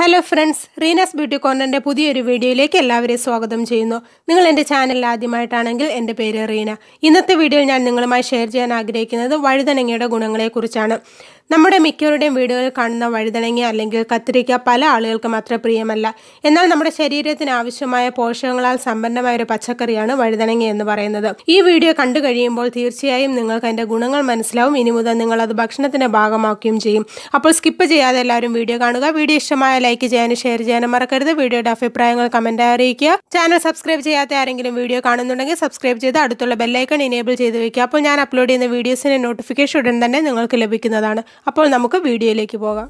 hello friends Reena's beauty കോർണറിൻ്റെ പുതിയൊരു വീഡിയോയിലേക്ക് എല്ലാവരെയും സ്വാഗതം ചെയ്യുന്നു നിങ്ങൾ എൻ്റെ ചാനൽ ആദ്യമായിട്ടാണെങ്കിൽ എൻ്റെ പേര് റീന ഇന്നത്തെ വീഡിയോയിൽ ഞാൻ നിങ്ങളുമായി ഷെയർ ചെയ്യാൻ ആഗ്രഹിക്കുന്നത് വഴുതനങ്ങയുടെ ഗുണങ്ങളെക്കുറിച്ചാണ് നമ്മുടെ മിക്കവരുടെയും വീടുകളിൽ കാണുന്ന വഴുതനങ്ങ അല്ലെങ്കിൽ കത്തിരിക്ക പല ആളുകൾക്കും അത്ര പ്രിയമല്ല എന്നാൽ നമ്മുടെ ശരീരത്തിന് ആവശ്യമായ പോഷകങ്ങളാൽ സമ്പന്നമായ ഒരു പച്ചക്കറിയാണ് വഴുതനങ്ങ എന്ന് പറയുന്നത് ഈ വീഡിയോ കണ്ടു കഴിയുമ്പോൾ തീർച്ചയായും നിങ്ങൾക്ക് അതിൻ്റെ ഗുണങ്ങൾ മനസ്സിലാവും ഇനി മുതൽ നിങ്ങൾ അത് ഭക്ഷണത്തിന്റെ ഭാഗമാക്കുകയും ചെയ്യും അപ്പോൾ സ്കിപ്പ് ചെയ്യാതെ എല്ലാവരും വീഡിയോ കാണുക വീഡിയോ ഇഷ്ടമായ ലൈക്ക് ചെയ്യാനും ഷെയർ ചെയ്യാനും മറക്കരുത് വീഡിയോയുടെ അഭിപ്രായങ്ങൾ കമന്റ് അറിയിക്കുക ചാനൽ സബ്സ്ക്രൈബ് ചെയ്യാത്ത ആരെങ്കിലും വീഡിയോ കാണുന്നുണ്ടെങ്കിൽ സബ്സ്ക്രൈബ് ചെയ്ത് അടുത്തുള്ള ബെല്ലൈക്കൺ ഇനേബിൾ ചെയ്ത് വെക്കുക അപ്പോൾ ഞാൻ അപ്ലോഡ് ചെയ്യുന്ന വീഡിയോസിന്റെ നോട്ടിഫിക്കേഷൻ ഉടൻ തന്നെ നിങ്ങൾക്ക് ലഭിക്കുന്നതാണ് അപ്പോൾ നമുക്ക് വീഡിയോയിലേക്ക് പോകാം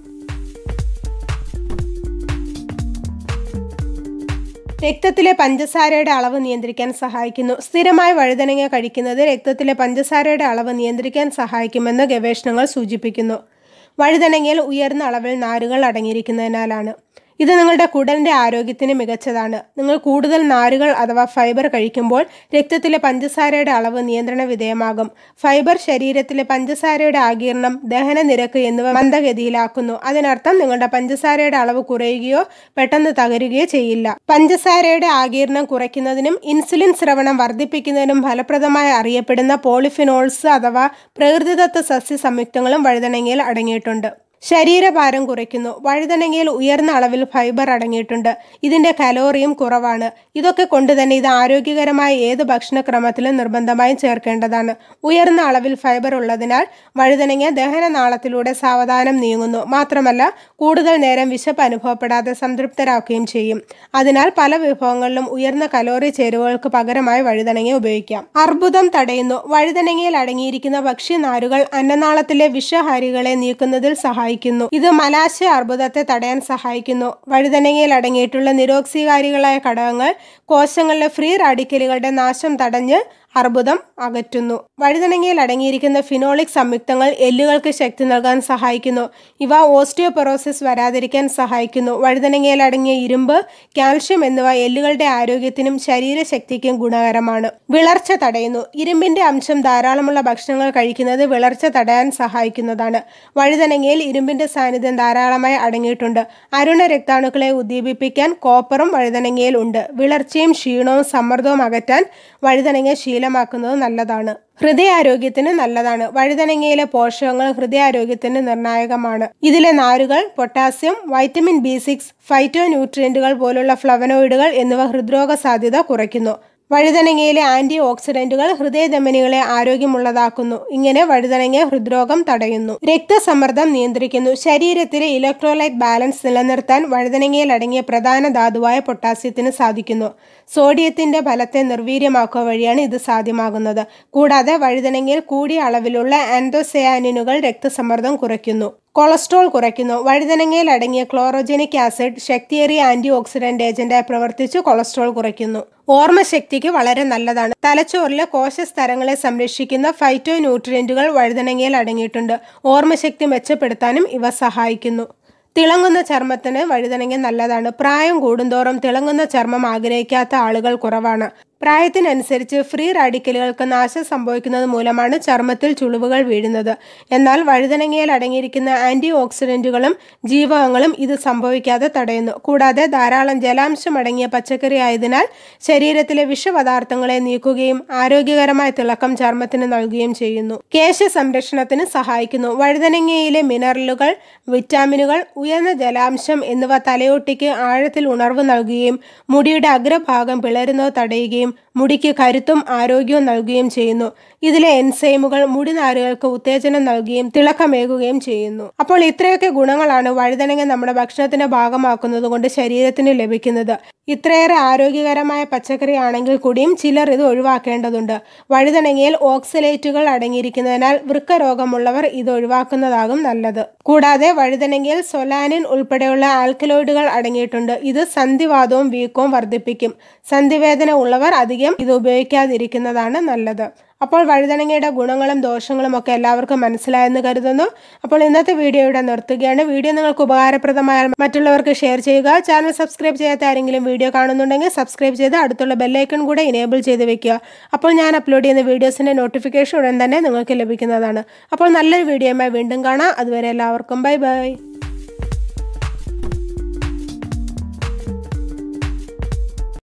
രക്തത്തിലെ പഞ്ചസാരയുടെ അളവ് നിയന്ത്രിക്കാൻ സഹായിക്കുന്നു സ്ഥിരമായി വഴുതനങ്ങ കഴിക്കുന്നത് രക്തത്തിലെ പഞ്ചസാരയുടെ അളവ് നിയന്ത്രിക്കാൻ സഹായിക്കുമെന്ന് ഗവേഷണങ്ങൾ സൂചിപ്പിക്കുന്നു വഴുതനങ്ങയിൽ ഉയർന്ന അളവിൽ നാരുകൾ അടങ്ങിയിരിക്കുന്നതിനാലാണ് ഇത് നിങ്ങളുടെ കുടലിൻ്റെ ആരോഗ്യത്തിന് മികച്ചതാണ് നിങ്ങൾ കൂടുതൽ നാരുകൾ അഥവാ ഫൈബർ കഴിക്കുമ്പോൾ രക്തത്തിലെ പഞ്ചസാരയുടെ അളവ് നിയന്ത്രണ വിധേയമാകും ഫൈബർ ശരീരത്തിലെ പഞ്ചസാരയുടെ ആഗീരണം ദഹന നിരക്ക് എന്നിവ മന്ദഗതിയിലാക്കുന്നു അതിനർത്ഥം നിങ്ങളുടെ പഞ്ചസാരയുടെ അളവ് കുറയുകയോ പെട്ടെന്ന് തകരുകയോ ചെയ്യില്ല പഞ്ചസാരയുടെ ആഗീരണം കുറയ്ക്കുന്നതിനും ഇൻസുലിൻ സ്രവണം വർദ്ധിപ്പിക്കുന്നതിനും ഫലപ്രദമായി അറിയപ്പെടുന്ന പോളിഫിനോൾസ് അഥവാ പ്രകൃതിദത്ത സസ്യ സംയുക്തങ്ങളും വഴുതനങ്ങയിൽ അടങ്ങിയിട്ടുണ്ട് ശരീരഭാരം കുറയ്ക്കുന്നു വഴുതനങ്ങയിൽ ഉയർന്ന അളവിൽ ഫൈബർ അടങ്ങിയിട്ടുണ്ട് ഇതിന്റെ കലോറിയും കുറവാണ് ഇതൊക്കെ കൊണ്ട് തന്നെ ഇത് ആരോഗ്യകരമായ ഏത് ഭക്ഷണക്രമത്തിലും നിർബന്ധമായും ചേർക്കേണ്ടതാണ് ഉയർന്ന അളവിൽ ഫൈബർ ഉള്ളതിനാൽ വഴുതനങ്ങ ദഹനനാളത്തിലൂടെ സാവധാനം നീങ്ങുന്നു മാത്രമല്ല കൂടുതൽ നേരം വിശപ്പ് അനുഭവപ്പെടാതെ സംതൃപ്തരാക്കുകയും ചെയ്യും അതിനാൽ പല വിഭവങ്ങളിലും ഉയർന്ന കലോറി ചേരുവകൾക്ക് പകരമായി വഴുതനങ്ങ ഉപയോഗിക്കാം അർബുദം തടയുന്നു വഴുതനങ്ങയിൽ അടങ്ങിയിരിക്കുന്ന ഭക്ഷ്യനാരുകൾ അന്നനാളത്തിലെ വിഷഹാരികളെ നീക്കുന്നതിൽ സഹായിക്കും സഹായിക്കുന്നു ഇത് മലാശയ അർബുദത്തെ തടയാൻ സഹായിക്കുന്നു വഴുതനങ്ങയിൽ അടങ്ങിയിട്ടുള്ള നിരോക്സീകാരികളായ ഘടകങ്ങൾ കോശങ്ങളിലെ ഫ്രീ റാഡിക്കലുകളുടെ നാശം തടഞ്ഞ് അർബുദം അകറ്റുന്നു വഴുതനങ്ങയിൽ അടങ്ങിയിരിക്കുന്ന ഫിനോളിക് സംയുക്തങ്ങൾ എല്ലുകൾക്ക് ശക്തി നൽകാൻ സഹായിക്കുന്നു ഇവ ഓസ്റ്റിയോപൊറോസിസ് വരാതിരിക്കാൻ സഹായിക്കുന്നു വഴുതനങ്ങയിൽ അടങ്ങിയ ഇരുമ്പ് കാൽഷ്യം എന്നിവ എല്ലുകളുടെ ആരോഗ്യത്തിനും ശരീരശക്തിക്കും ഗുണകരമാണ് വിളർച്ച തടയുന്നു ഇരുമ്പിന്റെ അംശം ധാരാളമുള്ള ഭക്ഷണങ്ങൾ കഴിക്കുന്നത് വിളർച്ച തടയാൻ സഹായിക്കുന്നതാണ് വഴുതനങ്ങയിൽ ഇരുമ്പിന്റെ സാന്നിധ്യം ധാരാളമായി അടങ്ങിയിട്ടുണ്ട് അരുണ രക്താണുക്കളെ ഉദ്ദീപിപ്പിക്കാൻ കോപ്പറും വഴുതനങ്ങയിൽ ഉണ്ട് വിളർച്ചയും ക്ഷീണവും സമ്മർദ്ദവും അകറ്റാൻ വഴുതനങ്ങ ശീലമാക്കുന്നത് നല്ലതാണ് ഹൃദയാരോഗ്യത്തിന് നല്ലതാണ് വഴുതനങ്ങയിലെ പോഷകങ്ങൾ ഹൃദയാരോഗ്യത്തിന് നിർണായകമാണ് ഇതിലെ നാരുകൾ potassium vitamin B six phyto ന്യൂട്രിയന്റുകൾ പോലുള്ള ഫ്ലവനോയിഡുകൾ എന്നിവ ഹൃദ്രോഗ സാധ്യത കുറയ്ക്കുന്നു വഴുതനങ്ങയിലെ ആന്റി ഓക്സിഡന്റുകൾ ഹൃദയധമനികളെ ആരോഗ്യമുള്ളതാക്കുന്നു ഇങ്ങനെ വഴുതനങ്ങ ഹൃദ്രോഗം തടയുന്നു രക്തസമ്മർദ്ദം നിയന്ത്രിക്കുന്നു ശരീരത്തിലെ ഇലക്ട്രോലൈറ്റ് ബാലൻസ് നിലനിർത്താൻ വഴുതനങ്ങയിൽ അടങ്ങിയ പ്രധാന ധാതുവായ പൊട്ടാസ്യത്തിന് സാധിക്കുന്നു സോഡിയത്തിന്റെ ഫലത്തെ നിർവീര്യമാക്കുക വഴിയാണ് ഇത് സാധ്യമാകുന്നത് കൂടാതെ വഴുതനങ്ങയിൽ കൂടിയ അളവിലുള്ള ആൻഡോസയാനിനുകൾ രക്തസമ്മർദ്ദം കുറയ്ക്കുന്നു കൊളസ്ട്രോൾ കുറയ്ക്കുന്നു വഴുതനങ്ങയിൽ അടങ്ങിയ ക്ലോറോജനിക് ആസിഡ് ശക്തിയേറിയ ആന്റി ഓക്സിഡന്റ് ഏജന്റായി പ്രവർത്തിച്ച് കൊളസ്ട്രോൾ കുറയ്ക്കുന്നു ഓർമ്മശക്തിക്ക് വളരെ നല്ലതാണ് തലച്ചോറിലെ കോശസ്തരങ്ങളെ സംരക്ഷിക്കുന്ന ഫൈറ്റോ ന്യൂട്രിയന്റുകൾ വഴുതനങ്ങയിൽ അടങ്ങിയിട്ടുണ്ട് ഓർമ്മശക്തി മെച്ചപ്പെടുത്താനും ഇവ സഹായിക്കുന്നു തിളങ്ങുന്ന ചർമ്മത്തിന് വഴുതനങ്ങ നല്ലതാണ് പ്രായം കൂടുന്തോറും തിളങ്ങുന്ന ചർമ്മം ആഗ്രഹിക്കാത്ത ആളുകൾ കുറവാണ് പ്രായത്തിനനുസരിച്ച് ഫ്രീ റാഡിക്കലുകൾക്ക് നാശം സംഭവിക്കുന്നത് മൂലമാണ് ചർമ്മത്തിൽ ചുളിവുകൾ വീഴുന്നത് എന്നാൽ വഴുതനങ്ങയിൽ അടങ്ങിയിരിക്കുന്ന ആന്റി ഓക്സിഡന്റുകളും ജീവകങ്ങളും ഇത് സംഭവിക്കാതെ തടയുന്നു കൂടാതെ ധാരാളം ജലാംശം അടങ്ങിയ പച്ചക്കറി ആയതിനാൽ ശരീരത്തിലെ വിഷപദാർത്ഥങ്ങളെ നീക്കുകയും ആരോഗ്യകരമായ തിളക്കം ചർമ്മത്തിന് നൽകുകയും ചെയ്യുന്നു കേശ സംരക്ഷണത്തിന് സഹായിക്കുന്നു വഴുതനങ്ങയിലെ മിനറലുകൾ വിറ്റാമിനുകൾ ഉയർന്ന ജലാംശം എന്നിവ തലയോട്ടിക്ക് ആഴത്തിൽ ഉണർവ് നൽകുകയും മുടിയുടെ അഗ്രഭാഗം പിളരുന്നത് തടയുകയും മുടിക്ക് കരുത്തും ആരോഗ്യവും നൽകുകയും ചെയ്യുന്നു ഇതിലെ എൻസൈമുകൾ മുടിനാരുകൾക്ക് ഉത്തേജനം നൽകുകയും തിളക്കമേകുകയും ചെയ്യുന്നു അപ്പോൾ ഇത്രയൊക്കെ ഗുണങ്ങളാണ് വഴുതനങ്ങ നമ്മുടെ ഭക്ഷണത്തിന്റെ ഭാഗമാക്കുന്നത് കൊണ്ട് ശരീരത്തിന് ലഭിക്കുന്നത് ഇത്രയേറെ ആരോഗ്യകരമായ പച്ചക്കറി ആണെങ്കിൽ കൂടിയും ചിലർ ഇത് ഒഴിവാക്കേണ്ടതുണ്ട് വഴുതനങ്ങയിൽ ഓക്സലേറ്റുകൾ അടങ്ങിയിരിക്കുന്നതിനാൽ വൃക്കരോഗമുള്ളവർ ഇത് ഒഴിവാക്കുന്നതാകും നല്ലത് കൂടാതെ വഴുതനങ്ങയിൽ സൊലാനിൻ ഉൾപ്പെടെയുള്ള ആൽക്കലോയിഡുകൾ അടങ്ങിയിട്ടുണ്ട് ഇത് സന്ധിവാദവും വീക്കവും വർദ്ധിപ്പിക്കും സന്ധിവേദന ഉള്ളവർ അധികം ഇത് ഉപയോഗിക്കാതിരിക്കുന്നതാണ് നല്ലത് അപ്പോൾ വഴുതനങ്ങയുടെ ഗുണങ്ങളും ദോഷങ്ങളും ഒക്കെ എല്ലാവർക്കും മനസ്സിലായെന്ന് കരുതുന്നു അപ്പോൾ ഇന്നത്തെ വീഡിയോ ഇവിടെ നിർത്തുകയാണ് വീഡിയോ നിങ്ങൾക്ക് ഉപകാരപ്രദമായാൽ മറ്റുള്ളവർക്ക് ഷെയർ ചെയ്യുക ചാനൽ സബ്സ്ക്രൈബ് ചെയ്യാത്ത ആരെങ്കിലും വീഡിയോ കാണുന്നുണ്ടെങ്കിൽ സബ്സ്ക്രൈബ് ചെയ്ത് അടുത്തുള്ള ബെല്ലൈക്കൺ കൂടെ ഇനേബിൾ ചെയ്ത് വെക്കുക അപ്പോൾ ഞാൻ അപ്ലോഡ് ചെയ്യുന്ന വീഡിയോസിൻ്റെ നോട്ടിഫിക്കേഷൻ ഉടൻ തന്നെ നിങ്ങൾക്ക് ലഭിക്കുന്നതാണ് അപ്പോൾ നല്ലൊരു വീഡിയോയുമായി വീണ്ടും കാണാം അതുവരെ എല്ലാവർക്കും ബൈ ബൈ